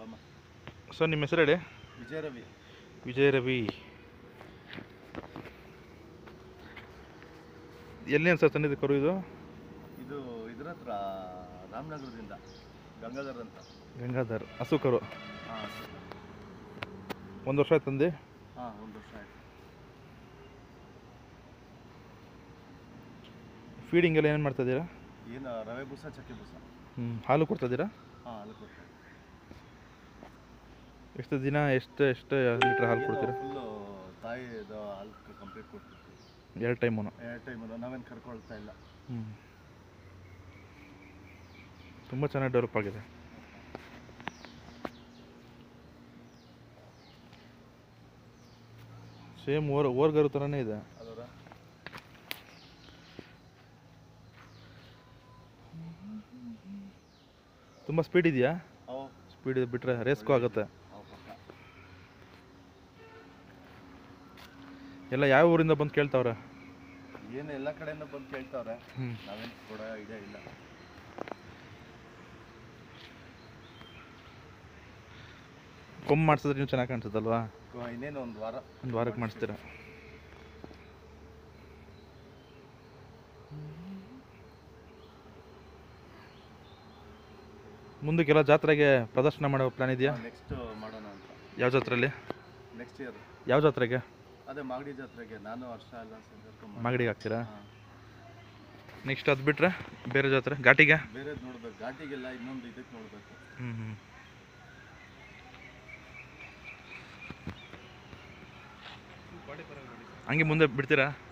ಬಾಮ ಸರ್ ನಿಮ್ಮ ಹೆಸರು ಹೇಳಿ ವಿಜಯ ರವಿ ವಿಜಯ ರವಿ ಎಲ್ಲಿ ಸರ್ ತಂದಿದ್ದು ಕರು ಇದು ಇದು ಇದ್ರ ಹತ್ರ ರಾಮನಗರದಿಂದ ಗಂಗಾಧರ್ ಅಂತ ಗಂಗಾಧರ್ ಹಸು ಕರು ಹಾಂ ಒಂದು ವರ್ಷ ಆಯ್ತು ತಂದು ಹಾಂ ಒಂದು ವರ್ಷ ಆಯ್ತು ಫೀಡಿಂಗ್ ಎಲ್ಲ ಏನು ಮಾಡ್ತಾ ಇದ್ದೀರಾ ಏನು ರವೆ ಬೂಸ ಚಕ್ಕೆ ಬೂಸ ಹ್ಞೂ ಹಾಲು ಕೊಡ್ತಾ ಇದ್ದೀರಾ ಹಾಂ ಅಲ್ಲಿ ಕೊಡ್ತೇವೆ ಎಷ್ಟು ದಿನ ಎಷ್ಟು ಎಷ್ಟು ಲೀಟ್ರ್ ಹಾಲು ಕೊಡ್ತೀರಾ ಫುಲ್ಲು ತಾಯಿದು ಹಾಲು ಕಂಪ್ಲೀಟ್ ಕೊಡ್ತಿರ್ತೀವಿ ಎರಡು ಟೈಮು ಎರಡು ಟೈಮ್ ನಾವೇನು ಕರ್ಕೊಳ್ತಾ ಇಲ್ಲ ಹ್ಞೂ ತುಂಬ ಚೆನ್ನಾಗಿ ಡೆವಲಪ್ ಆಗಿದೆ ಸೇಮ್ ಓರ್ ಓರ್ಗರು ಥರನೇ ಇದೆ ಅದರ ತುಂಬ ಸ್ಪೀಡ್ ಇದೆಯಾ ಅವು ಸ್ಪೀಡ್ ಬಿಟ್ಟರೆ ರೇಸ್ಗೂ ಆಗುತ್ತೆ ಅವು ಪಕ್ಕ ಎಲ್ಲ ಯಾವ ಊರಿಂದ ಬಂದು ಕೇಳ್ತಾವ್ರೆ ಏನು ಎಲ್ಲ ಕಡೆಯಿಂದ ಬಂದು ಕೇಳ್ತಾವ್ರೆ ಹ್ಞೂ ನಾವೇನು ಕೊಡೋ ಐಡಿಯಾ ಇಲ್ಲ ಕೊಮ್ಮೆ ಮಾಡಿಸಿದ್ರೆ ನೀವು ಚೆನ್ನಾಗಿ ಕಾಣಿಸುತ್ತಲ್ವಾ ಕೊ- ಇನ್ನೇನು ಒಂದು ವಾರ ಒಂದು ವಾರಕ್ಕೆ ಮಾಡಿಸ್ತೀರಾ ಮುಂದಕ್ಕೆಲ್ಲ ಜಾತ್ರೆಗೆ ಪ್ರದರ್ಶನ ಮಾಡೋ ಪ್ಲಾನ್ ಇದೆಯಾ ನೆಕ್ಸ್ಟ್ ಮಾಡೋಣ ಅಂತ ಯಾವ ಜಾತ್ರೆಯಲ್ಲಿ ನೆಕ್ಸ್ಟ್ ಇಯರ್ ಯಾವ ಜಾತ್ರೆಗೆ ಅದೇ ಮಾಗಡಿ ಜಾತ್ರೆಗೆ ನಾನು ವರ್ಷ ಎಲ್ಲ ಸೇರ್ಕೊಂಡು ಮಾಗಡಿಗೆ ಹಾಕ್ತೀರಾ ಹಾಂ ನೆಕ್ಸ್ಟ್ ಅದು ಬಿಟ್ಟರೆ ಬೇರೆ ಜಾತ್ರೆ ಘಾಟಿಗೆ ಬೇರೆದು ನೋಡ್ಬೇಕು ಘಾಟಿಗೆಲ್ಲ ಇನ್ನೊಂದು ಇದಕ್ಕೆ ನೋಡಬೇಕು ಹ್ಞೂ ಹ್ಞೂ ಹಂಗೆ ಮುಂದೆ ಬಿಡ್ತೀರಾ